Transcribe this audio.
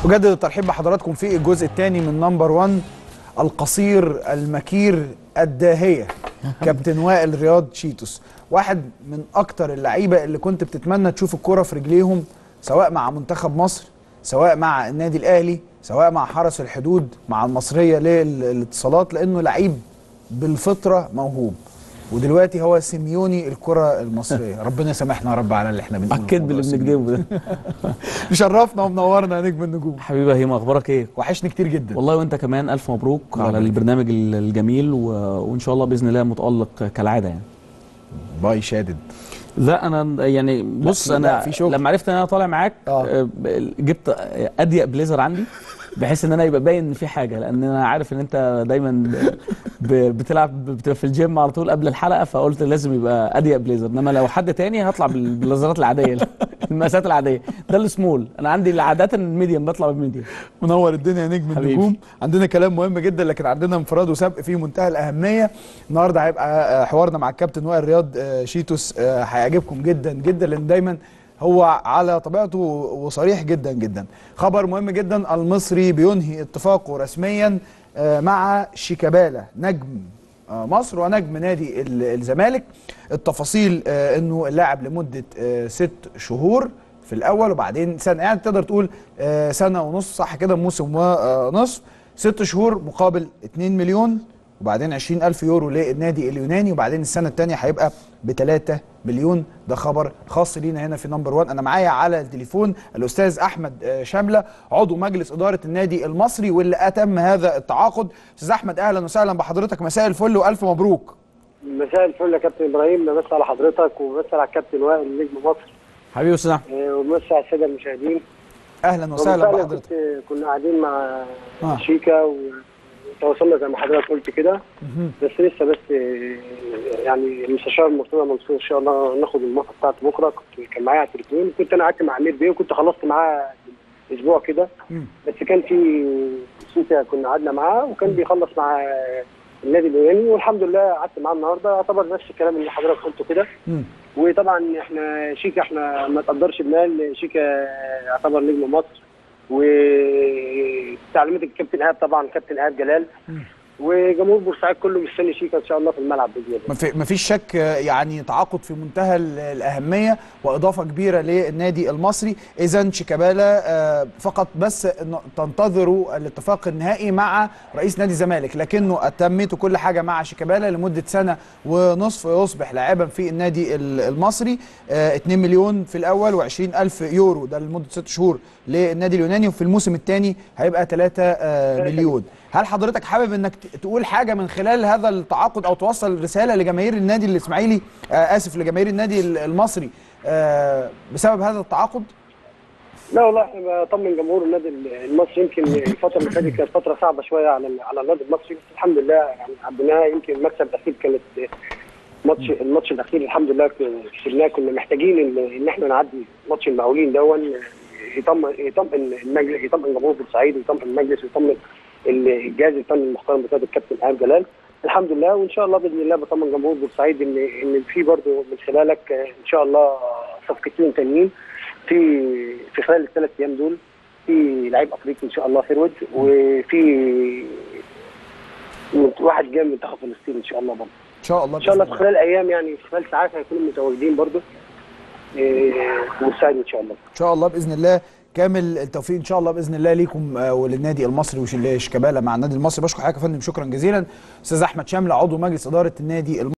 أجدد الترحيب بحضراتكم في الجزء الثاني من نمبر 1 القصير المكير الداهية كابتن وائل رياض شيتوس واحد من أكتر اللعيبة اللي كنت بتتمنى تشوف الكرة في رجليهم سواء مع منتخب مصر سواء مع النادي الأهلي سواء مع حرس الحدود مع المصرية للاتصالات لأنه لعيب بالفطرة موهوب ودلوقتي هو سيميوني الكرة المصرية ربنا يسامحنا يا رب على اللي احنا بنقوله الكذب اللي بنكذبه ده شرفنا ومنورنا يا نجم النجوم حبيبي هيما اخبارك ايه وحشني كتير جدا والله وانت كمان الف مبروك الله على يبارك. البرنامج ال- الجميل و... وان شاء الله باذن الله متالق كالعاده يعني باي شادد لا انا يعني بص لا، انا في شغل. لما عرفت ان انا طالع معاك آه. آه، ب- جبت اضيق بليزر عندي بحيث ان انا يبقى باين ان في حاجه لان انا عارف ان انت دايما ب- ب- بتلعب بتبقى في الجيم على طول قبل الحلقه فقلت لازم يبقى اضيق بليزر انما لو حد تاني هطلع بال- بالبليزرات العاديه المقاسات العاديه ده السمول انا عندي عاده الميديم بطلع بالميديم منور الدنيا يا نجم حبيبي. النجوم عندنا كلام مهم جدا لكن عندنا انفراد وسبق فيه منتهى الاهميه النهارده هيبقى آه، حوارنا مع الكابتن وائل رياض آه، شيتوس آه، هيعجبكم جدا جدا لان دايما هو على طبيعته وصريح جدا جدا خبر مهم جدا المصري بينهي اتفاقه رسميا آه، مع شيكابالا نجم آه، مصر ونجم نادي ال- الزمالك التفاصيل آه، انه اللاعب لمده آه، ست شهور في الاول وبعدين سنه يعني تقدر تقول آه، سنه ونص صح كده موسم ونصف ست شهور مقابل 2 مليون وبعدين 20 ألف يورو للنادي اليوناني وبعدين السنة الثانية هيبقى ب 3 مليون ده خبر خاص لينا هنا في نمبر 1 أنا معايا على التليفون الأستاذ أحمد آه، شاملة عضو مجلس إدارة النادي المصري واللي أتم هذا التعاقد أستاذ أحمد أهلا وسهلا بحضرتك مساء الفل وألف مبروك مساء الفل يا كابتن ابراهيم بمسي على حضرتك وبمسي على الكابتن وائل نجم مصر حبيبي استاذ احمد آه، وبمسي على الساده المشاهدين أهلا وسهلا وبالفعل بحضرتك كنت كنا قاعدين مع آه. شيكا وتواصلنا زي ما حضرتك قلت كده مهم. بس لسه بس آه، يعني المستشار مرتضى منصور ان شاء الله ناخد الموافقه بتاعته بكره كنت كان معايا على التليفون كنت انا قعدت مع امير بيه وكنت خلصت معاه اسبوع كده مم. بس كان في شيكا كنا قعدنا معاه وكان بيخلص مع النادي اليوناني والحمد لله قعدت معاه النهارده يعتبر نفس الكلام اللي حضرتك قلته كده مم. وطبعا احنا شيكا احنا ما تقدرش بمال شيكا يعتبر نجم مصر وتعليمات الكابتن ايهاب طبعا كابتن ايهاب جلال مم. وجمهور بورسعيد كله مستني شيكا ان شاء الله في الملعب باذن الله ما في- ما فيش شك آه، يعني تعاقد في منتهى ال- الأهمية وإضافة كبيرة للنادي المصري إذا شيكابالا آه، فقط بس إنه تنتظروا الاتفاق النهائي مع رئيس نادي الزمالك لكنه أتميتوا كل حاجة مع شيكابالا لمدة سنة ونصف يصبح لاعبا في النادي ال- المصري آه، 2 مليون في الأول و20 ألف يورو ده لمدة ست شهور للنادي اليوناني وفي الموسم الثاني هيبقى 3 مليون هل حضرتك حابب انك ت- تقول حاجه من خلال هذا التعاقد او توصل رساله لجماهير النادي الاسماعيلي آه اسف لجماهير النادي ال- المصري آه بسبب هذا التعاقد لا والله احنا بطمن جمهور النادي المصري يمكن الفتره اللي فاتت كانت فتره صعبه شويه على على النادي المصري بس الحمد لله يعني عديناها يمكن المكسب الاخير كانت ماتش الماتش الاخير الحمد لله كسبناه كنا محتاجين ان ان احنا نعدي ماتش المقاولين دون يطمن يطمن المجلس يطمن جمهور بورسعيد ويطمن المجلس ويطمن الجهاز الفني المحترم بتاع الكابتن ايهاب جلال الحمد لله وان شاء الله باذن الله بطمن جمهور بورسعيد ان ان في برضه من خلالك آه، ان شاء الله صفقتين تانيين في في خلال الثلاث ايام دول في لعيب افريقي ان شاء الله فيرود وفي واحد جاي من منتخب فلسطين ان شاء الله برضه ان شاء الله ان شاء الله في بإذن خلال ايام يعني في خلال ساعات هيكونوا متواجدين برضه إيه، في بورسعيد ان شاء الله ان شاء الله باذن الله كامل التوفيق ان شاء الله باذن الله ليكم آه، وللنادي المصري وشكابالا مع النادي المصري بشكر حضرتك يا فندم شكرا جزيلا استاذ احمد شامله عضو مجلس اداره النادي المصري